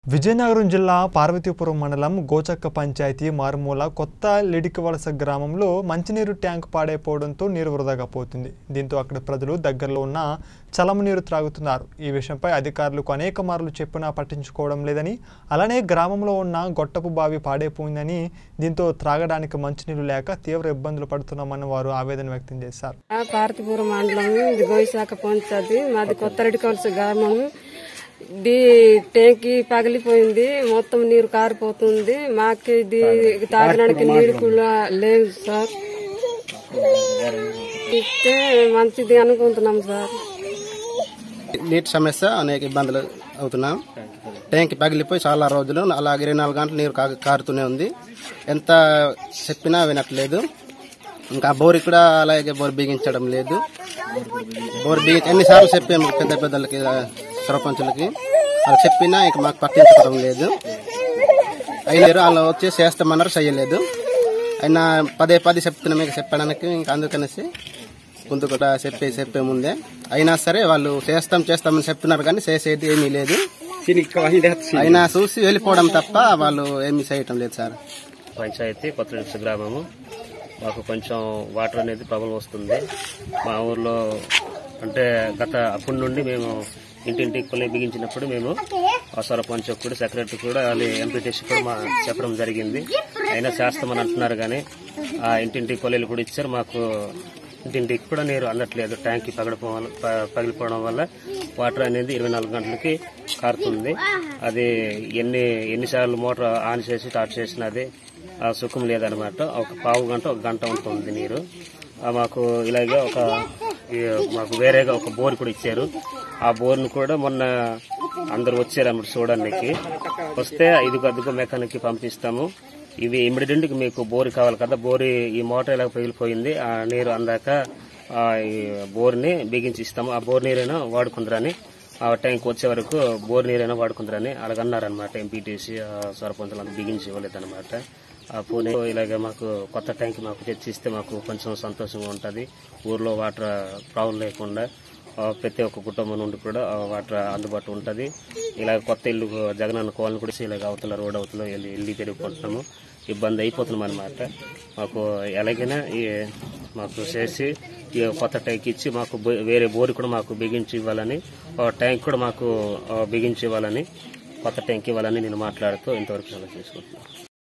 విజయనగరం జిల్లా పార్వతీపురం మండలం గోచక్క పంచాయతీ మారుమూల కొత్త లిడికవలస గ్రామంలో మంచినీరు ట్యాంక్ పాడైపోవడంతో నీరు వృధాగా పోతుంది దీంతో అక్కడ ప్రజలు దగ్గరలో ఉన్న చలమ నీరు త్రాగుతున్నారు ఈ విషయంపై అధికారులకు అనేక మార్లు చెప్పినా పట్టించుకోవడం లేదని అలానే గ్రామంలో ఉన్న గొట్టపు బావి పాడైపోయిందని దీంతో త్రాగడానికి మంచినీరు లేక తీవ్ర ఇబ్బందులు పడుతున్నామని వారు ఆవేదన వ్యక్తం చేశారు ఆ పార్తీపురం మండలం ఇది గోవిశాఖ పంచాయతీ మాది కొత్త రెడ్డికవలస గ్రామం ఇది ట్యాంకి పగిలిపోయింది మొత్తం నీరు కారిపోతుంది మాకు ఇది తాగడానికి నీరు కూడా లేదు సార్ ఇస్తే మంచిది అనుకుంటున్నాం సార్ నీటి సమస్య అనేక ఇబ్బందులు అవుతున్నాం ట్యాంక్ పగిలిపోయి చాలా రోజులు అలాగే ఇరవై నాలుగు గంటలు నీరు కా- కారుతూనే ఉంది ఎంత చెప్పినా వినట్లేదు ఇంకా బోర్ కూడా అలాగే బోర్ బిగించడం లేదు బోర్ బిగి ఎన్నిసార్లు చెప్పాము పెద్ద పెద్దలకి ఆ, సర్పంచులకి వాళ్ళు చెప్పినా ఇంక మాకు పట్టించుకోవడం లేదు అయినా వాళ్ళు వచ్చి చేస్తామన్నారు చేయలేదు అయినా పదే పదే చెప్తున్నాం మీకు చెప్పడానికి ఇంకా అందుకనేసి ముందు కూడా చెప్పే చెప్పే ముందే అయినా సరే వాళ్ళు చేస్తాం చేస్తామని చెప్తున్నారు కానీ చేసేది ఏమీ లేదు అయినా చూసి వెళ్ళిపోవడం తప్ప వాళ్ళు ఏమీ చేయటం లేదు సార్ పంచాయతీ కొత్త గ్రామము మాకు కొంచెం వాటర్ అనేది ప్రాబ్లం వస్తుంది మా ఊర్లో అంటే గత అప్పటి నుండి మేము ఇంటింటికి కొలే బిగించినప్పుడు మేము ఆ సర్పంచ్ కూడా సెక్రటరీ కూడా అది ఎంపీటీసీ కూడా మా చెప్పడం జరిగింది అయినా చేస్తామని అంటున్నారు కానీ ఆ ఇంటింటికి కొలేలు కూడా ఇచ్చారు మాకు ఇంటింటికి కూడా నీరు అందట్లేదు ట్యాంక్ పగడిపోవడం వల్ల ప- పగిలిపోవడం వల్ల వాటర్ అనేది ఇరవై నాలుగు గంటలకి కారుతుంది అది ఎన్ని ఎన్నిసార్లు మోటార్ ఆన్ చేసి స్టార్ట్ చేసినా అది ఆ సుఖం లేదనమాట ఒక పావు గంట ఒక గంట ఉంటుంది నీరు ఆ మాకు ఇలాగే ఒక ఈ మాకు వేరేగా ఒక బోర్ కూడా ఇచ్చారు ఆ బోర్ను కూడా మొన్న అందరు వచ్చారు అన్నమాట చూడడానికి వస్తే ఇదిగో అదిగో మెకానిక్ కి పంపిస్తాము ఇవి ఇమ్మీడియట్ మీకు బోర్ కావాలి కదా బోర్ ఈ మోటార్ ఇలా పగిలిపోయింది ఆ నీరు అందాక ఆ ఈ బోర్ని బిగించి ఇస్తాము ఆ బోర్ నీరైనా వాడుకుందరని ఆ ట్యాంక్ వచ్చే వరకు బోర్ నీరైనా వాడుకుందరని అలాగన్నారనమాట ఎంపీటీసీ సర్పంచులు అంతా బిగించి ఇవ్వలేదన్నమాట ఆ పూణే ఇలాగ మాకు కొత్త ట్యాంక్ మాకు తెచ్చిస్తే మాకు కొంచెం సంతోషంగా ఉంటుంది ఊర్లో వాటర్ ప్రాబ్లం లేకుండా ఆ, ప్రతి ఒక్క కుటుంబం నుండి కూడా ఆ వాటర్ అందుబాటు ఉంటుంది ఇలా కొత్త ఇల్లు జగనన్న కోవాలని కూడా ఇలాగ అవతల రోడ్ అవతల వెళ్ళి ఇల్లు తిరుగుకుంటున్నాము ఇబ్బంది అయిపోతున్నాం అనమాట మాకు ఎలాగైనా ఈ మాకు చేసి ఈ కొత్త ట్యాంక్ ఇచ్చి మాకు బో- వేరే బోరు కూడా మాకు బిగించి ఇవ్వాలని ఆ ట్యాంక్ కూడా మాకు ఆ, బిగించి ఇవ్వాలని కొత్త ట్యాంక్ ఇవ్వాలని నేను మాట్లాడుతూ ఇంతవరకు సెలవు చేసుకుంటున్నాను